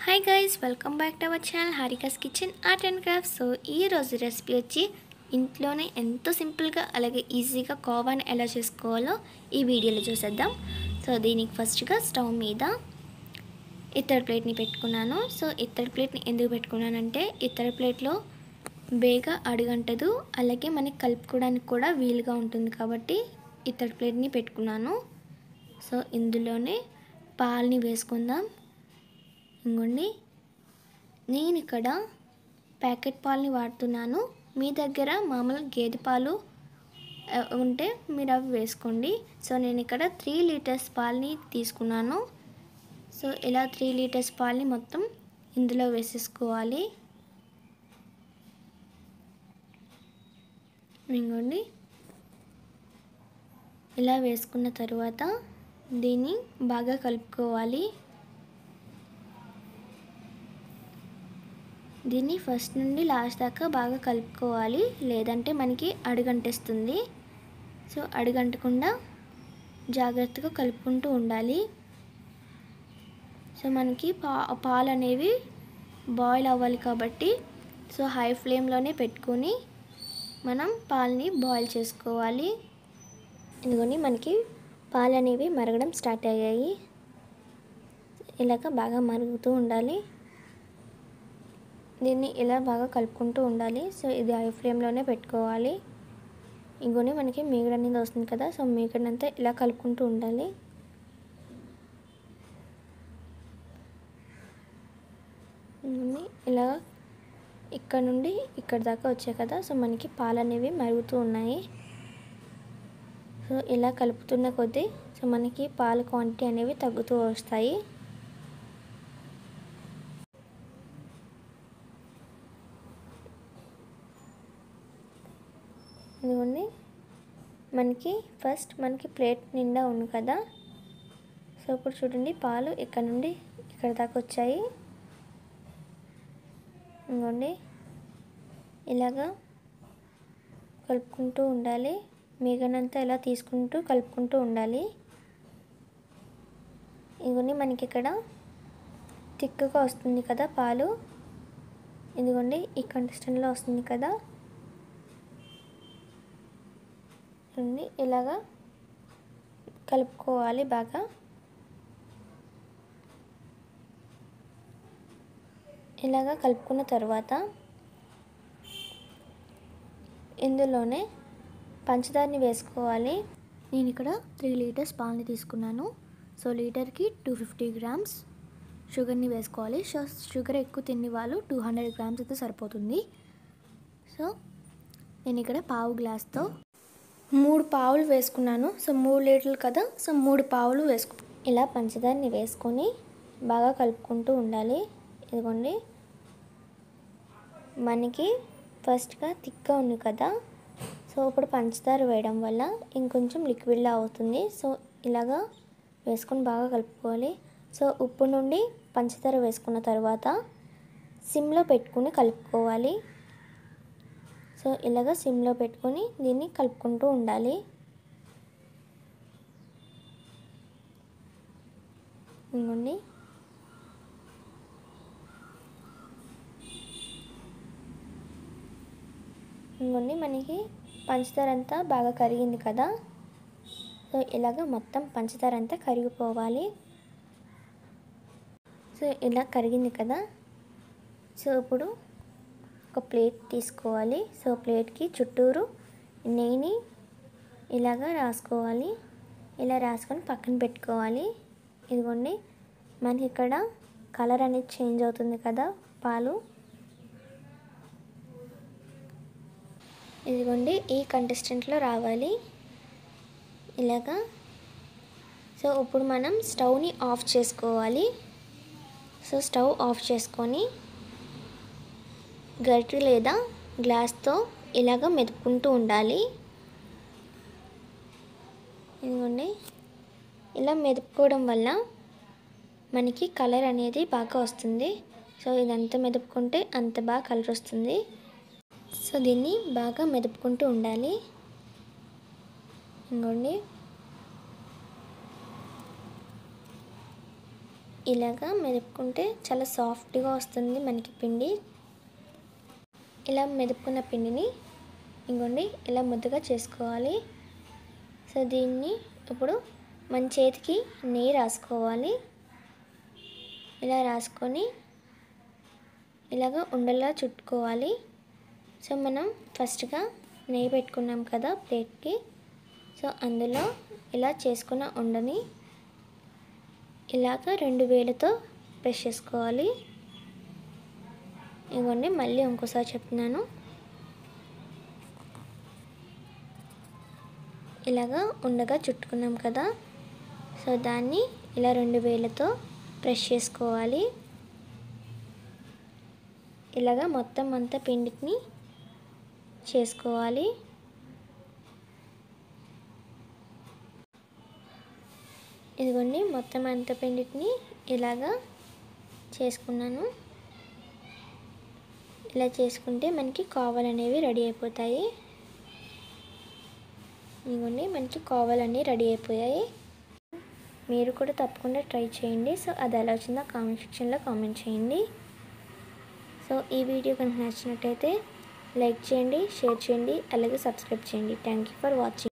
hi guys welcome back to our channel Harika's kitchen art and craft so ఈ రోజు recipe వచ్చి ఇంట్లోనే ఎంతో సింపుల్గా అలాగే ఈజీగా కోవాని ఎలా చేసుకోవాలో ఈ వీడియోలో చూసేద్దాం సో దీనికి ఫస్ట్గా స్టవ్ మీద ఇత్తడి ప్లేట్ని పెట్టుకున్నాను సో ఇత్తడి ప్లేట్ని ఎందుకు పెట్టుకున్నానంటే ఇత్తడి ప్లేట్లో బేగా అడుగంటదు అలాగే మనకి కలుపుకోవడానికి కూడా వీలుగా ఉంటుంది కాబట్టి ఇత్తడి ప్లేట్ని పెట్టుకున్నాను సో ఇందులోనే పాలని వేసుకుందాం ఇంకోండి నేను ఇక్కడ ప్యాకెట్ పాలని వాడుతున్నాను మీ దగ్గర మామూలు గేదె పాలు ఆ, ఉంటే మీరు అవి వేసుకోండి సో నేను ఇక్కడ త్రీ లీటర్స్ పాలని తీసుకున్నాను సో ఇలా త్రీ లీటర్స్ పాలని మొత్తం ఇందులో వేసేసుకోవాలి ఇంకోండి ఇలా వేసుకున్న తర్వాత దీన్ని బాగా కలుపుకోవాలి దీన్ని ఫస్ట్ నుండి లాస్ట్ దాకా బాగా కలుపుకోవాలి లేదంటే మనకి అడుగంటేస్తుంది సో అడుగంటకుండా జాగ్రత్తగా కలుపుకుంటూ ఉండాలి సో మనకి పా పాలు అనేవి బాయిల్ అవ్వాలి కాబట్టి సో హై ఫ్లేమ్లోనే పెట్టుకొని మనం పాలని బాయిల్ చేసుకోవాలి ఇదిగోని మనకి పాలు అనేవి మరగడం స్టార్ట్ అయ్యాయి ఇలాగ బాగా మరుగుతూ ఉండాలి దీన్ని ఇలా బాగా కలుపుకుంటూ ఉండాలి సో ఇది హై ఫ్లేమ్లోనే పెట్టుకోవాలి ఇంకొన్ని మనకి మీగడ అనేది వస్తుంది కదా సో మీగడంతా ఇలా కలుపుకుంటూ ఉండాలి ఇంకొన్ని ఇలా ఇక్కడ నుండి ఇక్కడ దాకా వచ్చాయి కదా సో మనకి పాలు అనేవి మరుగుతూ ఉన్నాయి సో ఇలా కలుపుతున్న కొద్దీ సో మనకి పాల క్వాంటిటీ అనేవి తగ్గుతూ వస్తాయి ఇదిగోండి మనకి ఫస్ట్ మనకి ప్లేట్ నిండా ఉంది కదా సో ఇప్పుడు చూడండి పాలు ఇక్కడ నుండి ఇక్కడ దాకా వచ్చాయి ఇంకోండి ఇలాగా కలుపుకుంటూ ఉండాలి మిగనంతా ఇలా తీసుకుంటూ కలుపుకుంటూ ఉండాలి ఇవన్నీ మనకి ఇక్కడ తిక్కుగా వస్తుంది కదా పాలు ఇదిగోండి ఈ కంటెస్టెంట్లో వస్తుంది కదా ఉంది ఇలాగా కలుపుకోవాలి బాగా ఇలాగా కలుపుకున్న తర్వాత ఇందులోనే పంచదారని వేసుకోవాలి నేను ఇక్కడ త్రీ లీటర్స్ పాలని తీసుకున్నాను సో లీటర్కి టూ ఫిఫ్టీ గ్రామ్స్ షుగర్ని వేసుకోవాలి సో షుగర్ ఎక్కువ తినే వాళ్ళు టూ హండ్రెడ్ గ్రామ్స్ అయితే సరిపోతుంది సో నేను ఇక్కడ పావు గ్లాస్తో మూడు పావులు వేసుకున్నాను సో మూడు లీటర్లు కదా సో మూడు పావులు వేసుకు ఇలా పంచదారని వేసుకొని బాగా కలుపుకుంటూ ఉండాలి ఇదిగోండి మనకి ఫస్ట్గా థిక్గా ఉంది కదా సో ఇప్పుడు పంచదార వేయడం వల్ల ఇంకొంచెం లిక్విడ్లా అవుతుంది సో ఇలాగా వేసుకొని బాగా కలుపుకోవాలి సో ఉప్పు నుండి పంచదార వేసుకున్న తర్వాత సిమ్లో పెట్టుకుని కలుపుకోవాలి సో ఇలాగ సిమ్లో పెట్టుకొని దీన్ని కలుపుకుంటూ ఉండాలి ఇంకోండి ఇంకోండి మనకి పంచదార అంతా బాగా కరిగింది కదా సో ఇలాగ మొత్తం పంచదార అంతా కరిగిపోవాలి సో ఇలా కరిగింది కదా సో ఇప్పుడు ఒక ప్లేట్ తీసుకోవాలి సో ప్లేట్కి చుట్టూరు నెయ్యిని ఇలాగా రాసుకోవాలి ఇలా రాసుకొని పక్కన పెట్టుకోవాలి ఇదిగోండి మనకి ఇక్కడ కలర్ అనేది చేంజ్ అవుతుంది కదా పాలు ఇదిగోండి ఈ కంటెస్టెంట్లో రావాలి ఇలాగా సో ఇప్పుడు మనం స్టవ్ని ఆఫ్ చేసుకోవాలి సో స్టవ్ ఆఫ్ చేసుకొని గరిటె లేదా గ్లాస్తో ఇలాగ మెదుపుకుంటూ ఉండాలి ఇదిగోండి ఇలా మెదుపుకోవడం వల్ల మనకి కలర్ అనేది బాగా వస్తుంది సో ఇదంతా మెదుపుకుంటే అంత బాగా కలర్ వస్తుంది సో దీన్ని బాగా మెదుపుకుంటూ ఉండాలి ఇంకోండి ఇలాగా మెదుపుకుంటే చాలా సాఫ్ట్గా వస్తుంది మనకి పిండి ఇలా మెదుపుకున్న పిండిని ఇంకోండి ఇలా ముద్దగా చేసుకోవాలి సో దీన్ని ఇప్పుడు మన చేతికి నెయ్యి రాసుకోవాలి ఇలా రాసుకొని ఇలాగ ఉండలా చుట్టుకోవాలి సో మనం ఫస్ట్గా నెయ్యి పెట్టుకున్నాం కదా ప్లేట్కి సో అందులో ఇలా చేసుకున్న ఉండని ఇలాగ రెండు వేలతో ప్రెస్ చేసుకోవాలి ఇవ్వండి మళ్ళీ ఇంకోసారి చెప్తున్నాను ఇలాగా ఉండగా చుట్టుకున్నాం కదా సో దాన్ని ఇలా రెండు వేలతో ప్రెస్ చేసుకోవాలి ఇలాగా మొత్తం అంతా పిండిని చేసుకోవాలి ఇదిగోండి మొత్తం అంత పిండిని ఇలాగా చేసుకున్నాను ఇలా చేసుకుంటే మనకి కావాలు అనేవి రెడీ అయిపోతాయి ఇదిగోండి మనకి కావాలన్నీ రెడీ అయిపోయాయి మీరు కూడా తప్పకుండా ట్రై చేయండి సో అది ఎలా వచ్చిందో కామెంట్ సెక్షన్లో కామెంట్ చేయండి సో ఈ వీడియో కనుక నచ్చినట్టయితే లైక్ చేయండి షేర్ చేయండి అలాగే సబ్స్క్రైబ్ చేయండి థ్యాంక్ యూ ఫర్ వాచింగ్